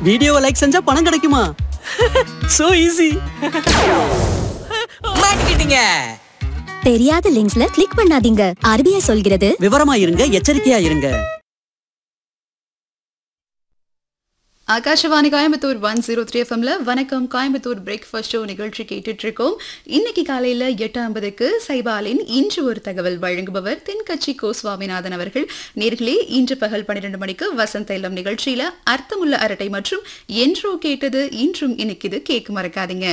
வீடியோவை லைக் செஞ்சா பணம் கிடைக்குமா சோ ஈஸி மாட்டிக்கிட்டீங்க தெரியாத லிங்க்ஸ்ல கிளிக் பண்ணாதீங்க ஆர்பிஐ சொல்கிறது விவரமா இருங்க எச்சரிக்கையா இருங்க Akashvani Coimbatore one zero three எஃப்எம்ல வணக்கம் கோயம்புத்தூர் பிரேக்ஃபாஸ்ட் ஷோ நிகழ்ச்சி கேட்டுட்டு இருக்கோம் இன்னைக்கு காலையில எட்டு ஐம்பதுக்கு சைபாலின் இன்று ஒரு தகவல் வழங்குபவர் தென்கட்சி கோ சுவாமிநாதன் அவர்கள் நேர்களே இன்று பகல் பன்னிரண்டு மணிக்கு வசந்த இல்லம் நிகழ்ச்சியில அர்த்தமுள்ள அரட்டை மற்றும் என்றோ கேட்டது இன்றும் இன்னைக்கு கேட்க மறக்காதீங்க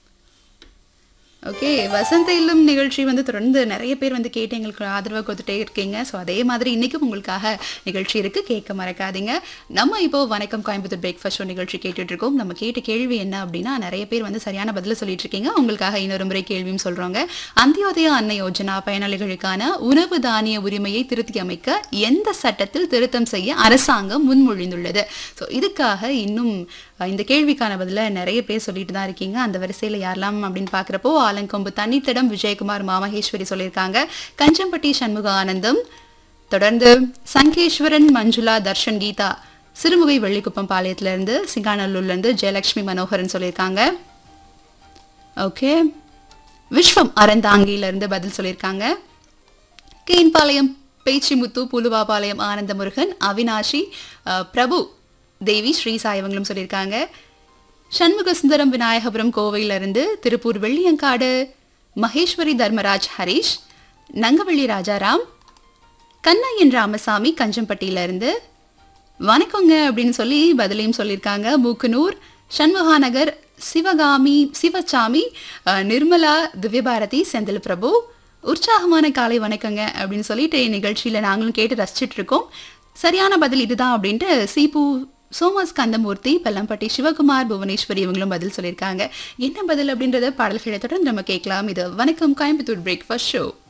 ஓகே வசந்த இல்லம் நிகழ்ச்சி வந்து தொடர்ந்து நிறைய பேர் வந்து கேட்டு எங்களுக்கு ஆதரவாக கொடுத்துட்டே இருக்கீங்க ஸோ அதே மாதிரி இன்றைக்கும் உங்களுக்காக நிகழ்ச்சி இருக்குது கேட்க மறக்காதீங்க நம்ம இப்போ வணக்கம் கோயம்புத்தூர் பிரேக்ஃபாஸ்ட் ஷோ நிகழ்ச்சி கேட்டுட்டு இருக்கோம் நம்ம கேட்ட கேள்வி என்ன அப்படின்னா நிறைய பேர் வந்து சரியான பதில சொல்லிட்டு இருக்கீங்க உங்களுக்காக இன்னொரு முறை கேள்வியும் சொல்கிறாங்க அந்தியோதய அன்ன யோஜனா பயனாளிகளுக்கான உணவு தானிய உரிமையை திருத்தி அமைக்க எந்த சட்டத்தில் திருத்தம் செய்ய அரசாங்கம் முன்மொழிந்துள்ளது ஸோ இதுக்காக இன்னும் அஹ், இந்த கேள்விக்கான பதில நிறைய பேர் சொல்லிட்டு தான் இருக்கீங்க அந்த வரிசையில் யாரெல்லாம் அப்படின்னு பார்க்குறப்போ ஆலங்கொம்பு தண்ணித்தடம் விஜயகுமார் மாமகேஸ்வரி சொல்லியிருக்காங்க கஞ்சம்பட்டி சண்முக ஆனந்தம் தொடர்ந்து சங்கேஸ்வரன் மஞ்சுளா தர்ஷன் கீதா சிறுமுகை வெள்ளிக்குப்பம் பாளையத்துல இருந்து சிங்காநல்லூர்ல இருந்து ஜெயலட்சுமி மனோகரன் சொல்லியிருக்காங்க ஓகே விஸ்வம் அறந்தாங்கியில இருந்து பதில் சொல்லியிருக்காங்க கேன்பாளையம் பேச்சிமுத்து புலுவாபாளையம் ஆனந்த முருகன் அவினாஷி அஹ், பிரபு தேவி ஸ்ரீ சாய் இவங்களும் சொல்லியிருக்காங்க சண்முக சுந்தரம் விநாயகபுரம் கோவையிலிருந்து திருப்பூர் வெள்ளியங்காடு மகேஸ்வரி தர்மராஜ் ஹரிஷ் நங்கவள்ளி ராஜாராம் கண்ணையன் ராமசாமி கஞ்சம்பட்டியிலிருந்து வணக்கங்க அப்படின்னு சொல்லி பதிலையும் சொல்லியிருக்காங்க மூக்கனூர் சண்முகாநகர் சிவகாமி சிவசாமி அஹ், நிர்மலா திவ்யபாரதி செந்தில் பிரபு உற்சாகமான காலை வணக்கங்க அப்படின்னு சொல்லிட்டு நிகழ்ச்சியில நாங்களும் கேட்டு ரசிச்சிட்டு இருக்கோம் சரியான பதில் இதுதான் அப்படின்ட்டு சீபு சோமஸ் கந்தமூர்த்தி பல்லம்பட்டி சிவகுமார் புவனேஸ்வரி இவங்களும் பதில் சொல்லியிருக்காங்க என்ன பதில் அப்படின்றத பாடல்களை தொடர்ந்து நம்ம கேட்கலாம் இது வணக்கம் கோயம்புத்தூர் பிரேக்ஃபாஸ்ட் ஷோ